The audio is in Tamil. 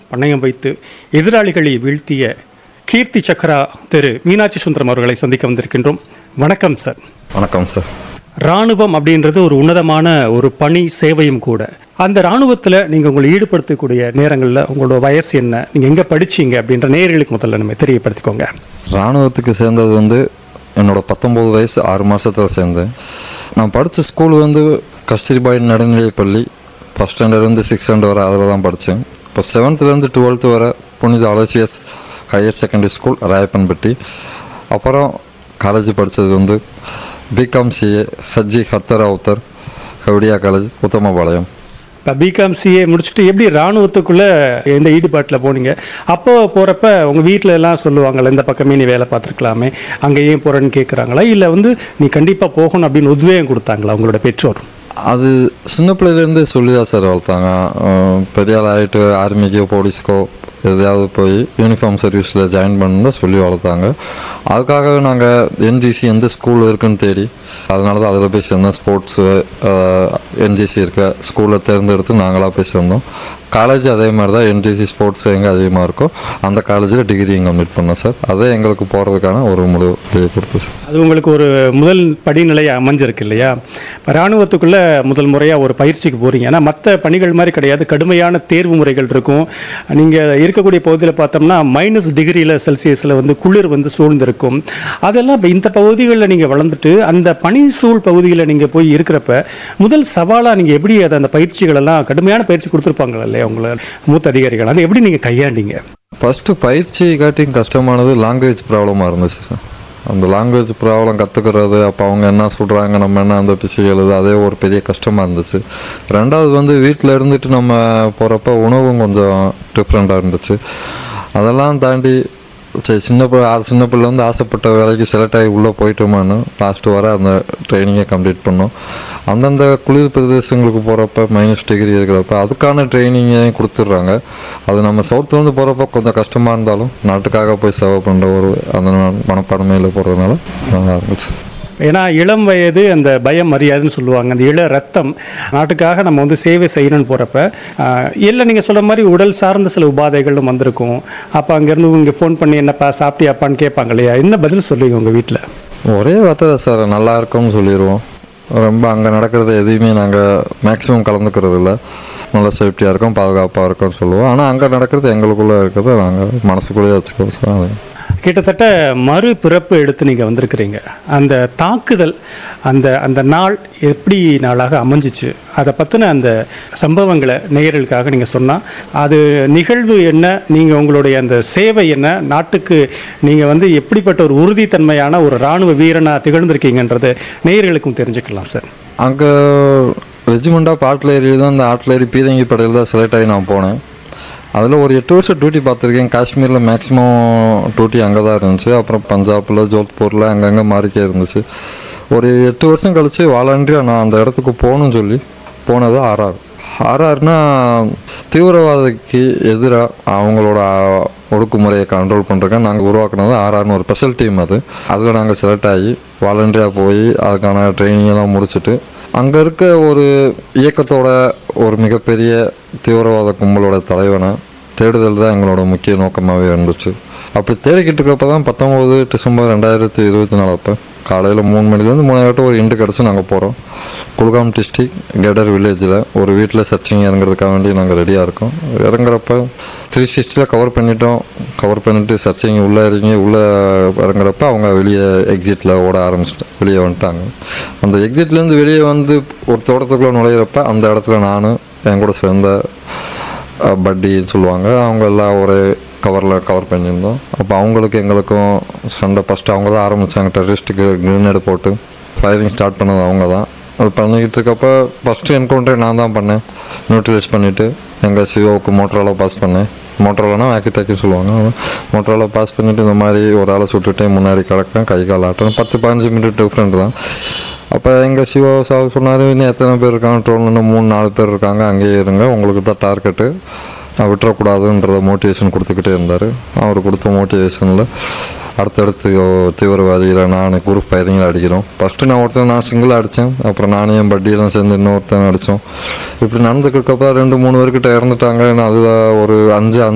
பணயம் வைத்து எதிராளிகளை வீழ்த்திய கீர்த்தி சக்கரா திரு மீனாட்சி சுந்தரம் அவர்களை சந்திக்க வந்திருக்கின்றோம் வணக்கம் சார் வணக்கம் சார் ராணுவம் அப்படின்றது ஒரு உன்னதமான ஒரு பணி சேவையும் கூட அந்த ராணுவத்தில் நீங்கள் உங்களை ஈடுபடுத்தக்கூடிய நேரங்களில் உங்களோட வயசு என்ன நீங்கள் எங்கே படிச்சீங்க அப்படின்ற நேயர்களுக்கு முதல்ல நம்ம தெரியப்படுத்திக்கோங்க இராணுவத்துக்கு சேர்ந்தது வந்து என்னோட பத்தொம்போது வயசு ஆறு மாதத்தில் சேர்ந்தேன் நான் படித்த ஸ்கூல் வந்து கஸ்தூரிபாய் நடுநிலைப் பள்ளி ஃபஸ்ட் ஸ்டாண்டர்ட்லேருந்து சிக்ஸ் ஸ்டாண்டர்ட் வரை அதில் தான் படித்தேன் இப்போ செவன்த்துலேருந்து டுவெல்த்து வரை புனித Aloysius higher secondary school Rayappanpatti அப்புறம் காலேஜ் படித்தது வந்து பிகாம் சிஏ ஹஜ்ஜி ஹர்த்தர் அவுத்தர் கவுடியா காலேஜ் உத்தமபாளையம் இப்போ பிகாம் சிஏ முடிச்சுட்டு எப்படி ராணுவத்துக்குள்ளே எந்த ஈடுபாட்டில் போனீங்க அப்போ போகிறப்ப உங்கள் வீட்டில் எல்லாம் சொல்லுவாங்கள்ல இந்த பக்கமே நீ வேலை பார்த்துருக்கலாமே அங்கே ஏன் போகிறேன்னு கேட்குறாங்களா இல்லை வந்து நீ கண்டிப்பாக போகணும் அப்படின்னு உத்வேகம் கொடுத்தாங்களா உங்களோட பெற்றோர் அது சின்ன பிள்ளையிலேருந்து சொல்லி தான் சார் வளர்த்தாங்க அஹ் பெரிய ஆள் ஆகிட்டு ஆர்மிக்கோ போலீஸ்க்கோ எதையாவது போய் யூனிஃபார்ம் சர்வீஸில் ஜாயின் பண்ணணும் சொல்லி வளர்த்தாங்க அதுக்காகவே நாங்கள் என்ஜிசி எந்த ஸ்கூல் இருக்குன்னு தேடி அதனால தான் அதில் போய் சேர்ந்தோம் ஸ்போர்ட்ஸு என்ஜிசி இருக்க ஸ்கூலில் தேர்ந்தெடுத்து நாங்களாக போய் சேர்ந்தோம் காலேஜ் அதே மாதிரி தான் என்ஜிசி ஸ்போர்ட்ஸ் எங்கே அதிகமாக இருக்கோ அந்த காலேஜில் டிகிரி கம்ப்ளீட் பண்ணோம் சார் அதே எங்களுக்கு போகிறதுக்கான ஒரு முடிவு கொடுத்து சார் அது உங்களுக்கு ஒரு முதல் படிநிலை அமைஞ்சிருக்கு இல்லையா இப்ப ராணுவத்துக்குள்ள முதல் முறையாக ஒரு பயிற்சிக்கு போகிறீங்க ஏன்னா மற்ற பணிகள் மாதிரி கிடையாது கடுமையான தேர்வு முறைகள் இருக்கும் நீங்கள் இருக்கக்கூடிய பகுதியில் பார்த்தோம்னா மைனஸ் டிகிரியில் செல்சியஸில் வந்து குளிர் வந்து சூழ்ந்திருக்கும் அதெல்லாம் இப்ப இந்த பகுதிகளில் நீங்கள் வளர்ந்துட்டு அந்த பனி சூழ் பகுதியில் நீங்கள் போய் இருக்கிறப்ப முதல் சவாலாக நீங்கள் எப்படி அதை அந்த பயிற்சிகள் எல்லாம் கடுமையான பயிற்சி கொடுத்துருப்பாங்க இல்லையா உங்களை மூத்த அதிகாரிகள் அதை எப்படி நீங்கள் கையாண்டீங்க ஃபஸ்ட்டு பயிற்சி காட்டியும் கஷ்டமானது லாங்குவேஜ் ப்ராப்ளமாக இருந்துச்சு சார் அந்த லாங்குவேஜ் ப்ராப்ளம் கற்றுக்கிறது அப்போ அவங்க என்ன சொல்கிறாங்க நம்ம என்ன அந்த பிசை எழுது அதே ஒரு பெரிய கஷ்டமாக இருந்துச்சு ரெண்டாவது வந்து வீட்டில் இருந்துட்டு நம்ம போகிறப்ப உணவும் கொஞ்சம் டிஃப்ரெண்ட்டாக இருந்துச்சு அதெல்லாம் தாண்டி சரி சின்ன பிள்ளை ஆ- சின்ன பிள்ளை வந்து ஆசைப்பட்ட வேலைக்கு செலக்ட் ஆகி உள்ளே போயிட்டோமான்னு லாஸ்ட்டு வர அந்த ட்ரைனிங்கை கம்ப்ளீட் பண்ணோம் அந்தந்த குளிர் பிரதேசங்களுக்கு போகிறப்ப மைனஸ் டிகிரி இருக்கிறப்ப அதுக்கான ட்ரைனிங்கையும் கொடுத்துட்றாங்க அது நம்ம சவுத்துலேருந்து போகிறப்ப கொஞ்சம் கஷ்டமாக இருந்தாலும் நாட்டுக்காக போய் சேவை பண்ணுற ஒரு அந்த மனப்பான்மையில் போகிறதுனால நல்லா இருந்துச்சு ஏன்னா இளம் வயது அந்த பயம் மரியாதைன்னு சொல்லுவாங்க அந்த இள ரத்தம் நாட்டுக்காக நம்ம வந்து சேவை செய்யணும்னு போகிறப்ப இல்லை நீங்கள் சொல்கிற மாதிரி உடல் சார்ந்த சில உபாதைகளும் வந்திருக்கும் அப்போ அங்கேருந்து இங்கே ஃபோன் பண்ணி என்னப்பா சாப்பிட்டியாப்பான்னு கேட்பாங்க இல்லையா என்ன பதில் சொல்லுவீங்க உங்கள் வீட்டில் ஒரே வார்த்தை தான் சார் நல்லா இருக்கும்னு சொல்லிடுவோம் ரொம்ப அங்கே நடக்கிறது எதையுமே நாங்கள் மேக்ஸிமம் கலந்துக்கிறது இல்லை நல்லா சேஃப்டியாக இருக்கும் பாதுகாப்பாக இருக்கும்னு சொல்லுவோம் ஆனால் அங்கே நடக்கிறது எங்களுக்குள்ளே இருக்கிறத நாங்கள் மனசுக்குள்ளேயே வச்சுக்குவோம் சார் அது கிட்டத்தட்ட மறு பிறப்பு எடுத்து நீங்கள் வந்திருக்கிறீங்க அந்த தாக்குதல் அந்த அந்த நாள் எப்படி நாளாக அமைஞ்சிச்சு அதை பற்றின அந்த சம்பவங்களை நேயர்களுக்காக நீங்கள் சொன்னால் அது நிகழ்வு என்ன நீங்கள் உங்களுடைய அந்த சேவை என்ன நாட்டுக்கு நீங்கள் வந்து எப்படிப்பட்ட ஒரு உறுதித்தன்மையான ஒரு இராணுவ வீரனாக திகழ்ந்திருக்கீங்கன்றது நேயர்களுக்கும் தெரிஞ்சுக்கலாம் சார் அங்கே ரெஜிமெண்ட்டாக ஆட்லேரி தான் அந்த ஆட்லேரி பீரங்கி படையில் தான் செலக்ட் ஆகி நான் போனேன் அதில் ஒரு எட்டு வருஷம் டியூட்டி பார்த்துருக்கேன் காஷ்மீரில் மேக்ஸிமம் டியூட்டி அங்கே தான் இருந்துச்சு அப்புறம் பஞ்சாபில் ஜோத்பூரில் அங்கங்கே மாறிக்கே இருந்துச்சு ஒரு எட்டு வருஷம் கழித்து வாலண்டியாக நான் அந்த இடத்துக்கு போகணும்னு சொல்லி போனது ஆர்ஆர் ஆர்ஆர்னா தீவிரவாதிக்கு எதிராக அவங்களோட ஒடுக்குமுறையை கண்ட்ரோல் பண்ணுறதுக்கு நாங்கள் உருவாக்குனது ஆர்ஆர்னு ஒரு ஸ்பெஷல் டீம் அது அதில் நாங்கள் செலக்ட் ஆகி வாலண்டியாக போய் அதுக்கான ட்ரைனிங் எல்லாம் முடிச்சுட்டு அங்கே இருக்க ஒரு இயக்கத்தோட ஒரு மிகப்பெரிய தீவிரவாத கும்பலோட தலைவனை தேடுதல் தான் எங்களோட முக்கிய நோக்கமாகவே இருந்துச்சு அப்படி தேடிக்கிட்டு இருக்கப்ப தான் பத்தொம்போது டிசம்பர் ரெண்டாயிரத்தி இருபத்தி நாலு அப்போ காலையில் மூணு மணிலேருந்து மூணாயிரம் ஒரு இண்டு கிடச்சி நாங்கள் போகிறோம் குல்காம் டிஸ்ட்ரிக் கெடர் வில்லேஜில் ஒரு வீட்டில் சர்ச்சிங் இறங்குறதுக்காக வேண்டி நாங்கள் ரெடியாக இருக்கோம் இறங்குறப்ப த்ரீ சிக்ஸ்டியில் கவர் பண்ணிட்டோம் கவர் பண்ணிட்டு சர்ச்சிங் உள்ளே இறங்கி உள்ளே இறங்குறப்ப அவங்க வெளியே எக்ஸிட்டில் ஓட ஆரம்பிச்சிட்டு வெளியே வந்துட்டாங்க அந்த எக்ஸிட்லேருந்து வெளியே வந்து ஒரு தோட்டத்துக்குள்ளே நுழையிறப்ப அந்த இடத்துல நானும் என் கூட சேர்ந்த அஹ், பட்டின்னு சொல்லுவாங்க அவங்க எல்லாம் ஒரே கவரில் கவர் பண்ணியிருந்தோம் அப்போ அவங்களுக்கு எங்களுக்கும் சண்டை ஃபஸ்ட்டு அவங்க தான் ஆரம்பித்தாங்க டெரரிஸ்ட்டுக்கு கிரனேடு போட்டு ஃபயரிங் ஸ்டார்ட் பண்ணது அவங்க தான் அது பண்ணிக்கிட்டு இருக்கப்போ ஃபஸ்ட்டு என்கவுண்டரே நான் தான் பண்ணேன் நியூட்ரலைஸ் பண்ணிவிட்டு எங்கள் சிஓவுக்கு மோட்டரால் பாஸ் பண்ணேன் மோட்டராலனா வேக்கி டேக்கி சொல்லுவாங்க மோட்டரால் பாஸ் பண்ணிவிட்டு இந்த மாதிரி ஒரு ஆளை சுட்டுட்டு முன்னாடி கிடக்கேன் கை கால் ஆட்டம் பத்து பதினஞ்சு மினிட் டிஃப்ரெண்ட் தான் அப்போ எங்கள் சிவா சார் சொன்னார் இன்னும் எத்தனை பேர் இருக்காங்க ட்ரோனில் இன்னும் மூணு நாலு பேர் இருக்காங்க அங்கேயே இருங்க உங்களுக்கு தான் டார்கெட்டு நான் விட்டுறக்கூடாதுன்றத மோட்டிவேஷன் கொடுத்துக்கிட்டே இருந்தார் அவர் கொடுத்த மோட்டிவேஷனில் அடுத்தடுத்து ஓ, தீவிரவாதிகளை நான் குரூப் ஃபயரிங்கில் அடிக்கிறோம் ஃபஸ்ட்டு நான் ஒருத்தன் நான் சிங்கிளாக அடித்தேன் அப்புறம் நானும் என் பட்டியெல்லாம் சேர்ந்து இன்னொருத்தன் அடித்தோம் இப்படி நடந்துக்கிறக்கப்ப ரெண்டு மூணு பேர்கிட்ட இறந்துட்டாங்க நான் அதில் ஒரு அஞ்சு